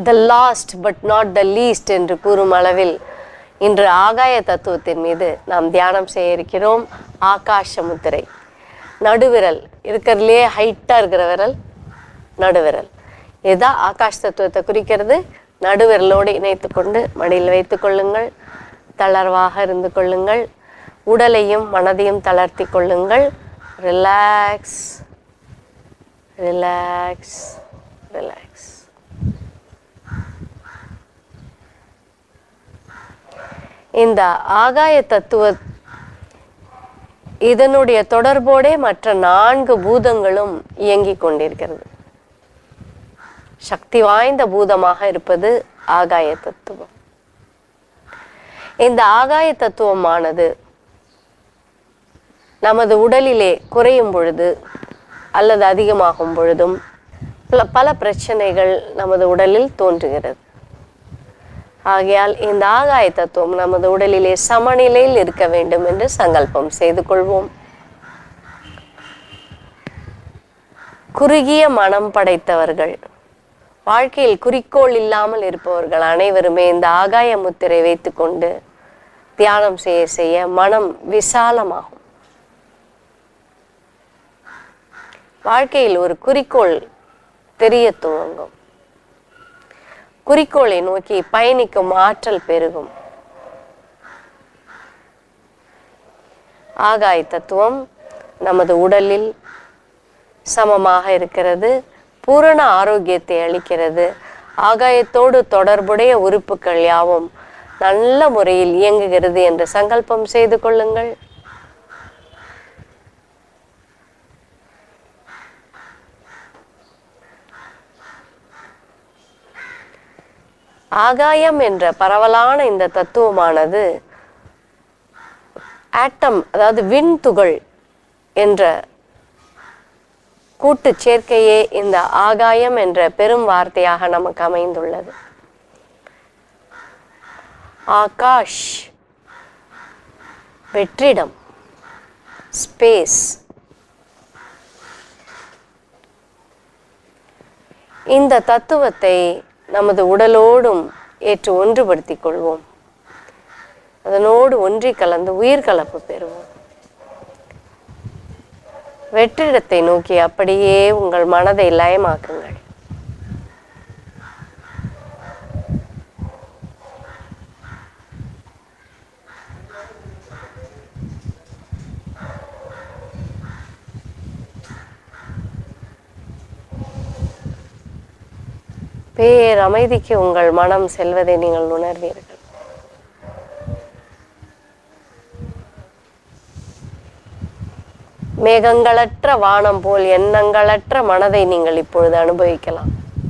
the last but not the least என்று கூறும் அளவில் இன்று ஆகாய தத்துவத்தின் மீது நாம் தியானம் செய்ய இருக்கிறோம் ஆகாஷ முத்திரை நடுவிரல் இருக்கிறதுலே ஹைட்டாக இருக்கிற விரல் நடுவிரல் இதுதான் ஆகாஷ் தத்துவத்தை குறிக்கிறது நடுவிரலோடு இணைத்து கொண்டு மடியில் வைத்து கொள்ளுங்கள் தளர்வாக இருந்து கொள்ளுங்கள் உடலையும் மனதையும் தளர்த்தி கொள்ளுங்கள் ரிலாக்ஸ் ரிலாக்ஸ் ரிலாக்ஸ் இந்த ஆகாய தத்துவ இதனுடைய தொடர்போடே மற்ற நான்கு பூதங்களும் இயங்கிக் கொண்டிருக்கிறது சக்தி வாய்ந்த பூதமாக இருப்பது ஆகாய தத்துவம் இந்த ஆகாய தத்துவமானது நமது உடலிலே குறையும் பொழுது அல்லது அதிகமாகும் பொழுதும் பல- பல பிரச்சனைகள் நமது உடலில் தோன்றுகிறது ஆகையால் இந்த ஆகாய தத்துவம் நமது உடலிலே சமநிலையில் இருக்க வேண்டும் என்று சங்கல்பம் செய்து கொள்வோம் குறுகிய மனம் படைத்தவர்கள் வாழ்க்கையில் குறிக்கோள் இல்லாமல் இருப்பவர்கள் அனைவருமே இந்த ஆகாய முத்திரை வைத்துக்கொண்டு தியானம் செய்ய செய்ய மனம் விசாலமாகும் வாழ்க்கையில் ஒரு குறிக்கோள் தெரிய துவங்கும் குறிக்கோளை நோக்கி பயணிக்கும் ஆற்றல் பெருகும் ஆகாய தத்துவம் நமது உடலில் சமமாக இருக்கிறது பூரண ஆரோக்கியத்தை அளிக்கிறது ஆகாயத்தோடு தொடர்புடைய உறுப்புகள் யாவும் நல்ல முறையில் இயங்குகிறது என்று சங்கல்பம் செய்து கொள்ளுங்கள் ஆகாயம் என்ற பரவலான இந்த தத்துவமானது ஆட்டம் அதாவது விண்துகள் என்ற கூட்டு சேர்க்கையே இந்த ஆகாயம் என்ற பெரும் வார்த்தையாக நமக்கு அமைந்துள்ளது ஆகாஷ் வெற்றிடம் ஸ்பேஸ் இந்த தத்துவத்தை நமது உடலோடும் ஏற்று ஒன்றுபடுத்திக் கொள்வோம் அதனோடு ஒன்றி கலந்து உயிர் கலப்பு பெறுவோம் வெற்றிடத்தை நோக்கி அப்படியே உங்கள் மனதை லயமாக்குங்கள் பேரமைதிக்கு உங்கள் மனம் செல்வதை நீங்கள் உணர்வீர்கள் மேகங்களற்ற வானம் போல் எண்ணங்களற்ற மனதை நீங்கள் இப்பொழுது அனுபவிக்கலாம்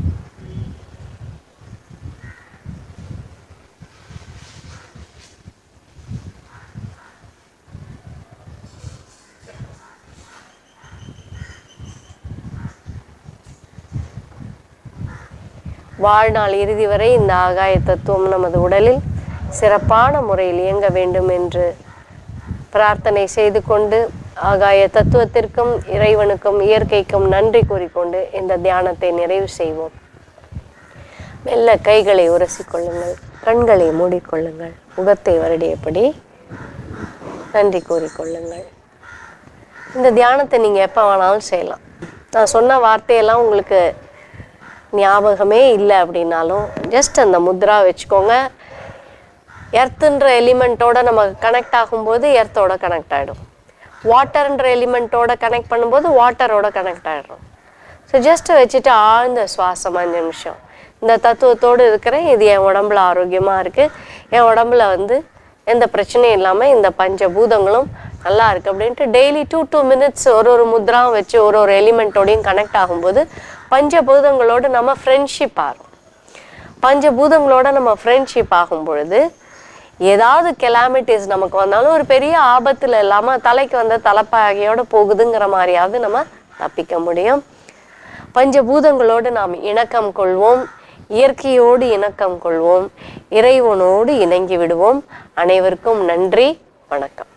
வாழ்நாள் இறுதி வரை இந்த ஆகாய தத்துவம் நமது உடலில் சிறப்பான முறையில் இயங்க வேண்டும் என்று பிரார்த்தனை செய்து கொண்டு ஆகாய தத்துவத்திற்கும் இறைவனுக்கும் இயற்கைக்கும் நன்றி கூறிக்கொண்டு இந்த தியானத்தை நிறைவு செய்வோம் மெல்ல கைகளை உரசிக்கொள்ளுங்கள் கண்களை மூடிக்கொள்ளுங்கள் முகத்தை வருடியபடி நன்றி கூறிக்கொள்ளுங்கள் இந்த தியானத்தை நீங்கள் எப்போ வேணாலும் செய்யலாம் நான் சொன்ன வார்த்தையெல்லாம் உங்களுக்கு ஞாபகமே இல்லை அப்படின்னாலும் ஜஸ்ட் அந்த முத்ரா வச்சுக்கோங்க எர்த்துன்ற எலிமெண்ட்டோட நம்ம கனெக்ட் ஆகும்போது எர்த்தோட கனெக்ட் ஆகிடும் வாட்டர்ன்ற எலிமெண்ட்டோட கனெக்ட் பண்ணும்போது வாட்டரோட கனெக்ட் ஆகிடும் ஸோ ஜஸ்ட் வச்சுட்டு ஆழ்ந்த சுவாசம் அஞ்சு நிமிஷம் இந்த தத்துவத்தோடு இருக்கிறேன் இது என் உடம்புல ஆரோக்கியமாக இருக்குது என் உடம்புல வந்து எந்த பிரச்சனையும் இல்லாமல் இந்த பஞ்சபூதங்களும் நல்லா இருக்குது அப்படின்ட்டு டெய்லி டூ டூ மினிட்ஸ் ஒரு ஒரு முத்ராவும் வச்சு ஒரு ஒரு எலிமெண்ட்டோடையும் கனெக்ட் ஆகும்போது பஞ்சபூதங்களோடு நம்ம ஃப்ரெண்ட்ஷிப் ஆகும் பஞ்சபூதங்களோட நம்ம ஃப்ரெண்ட்ஷிப் ஆகும் பொழுது ஏதாவது கெலாமிட்டிஸ் நமக்கு வந்தாலும் ஒரு பெரிய ஆபத்தில் இல்லாமல் தலைக்கு வந்த தலைப்பாகையோட போகுதுங்கிற மாதிரியாவது நம்ம தப்பிக்க முடியும் பஞ்சபூதங்களோடு நாம் இணக்கம் கொள்வோம் இயற்கையோடு இணக்கம் கொள்வோம் இறைவனோடு இணங்கி விடுவோம் அனைவருக்கும் நன்றி வணக்கம்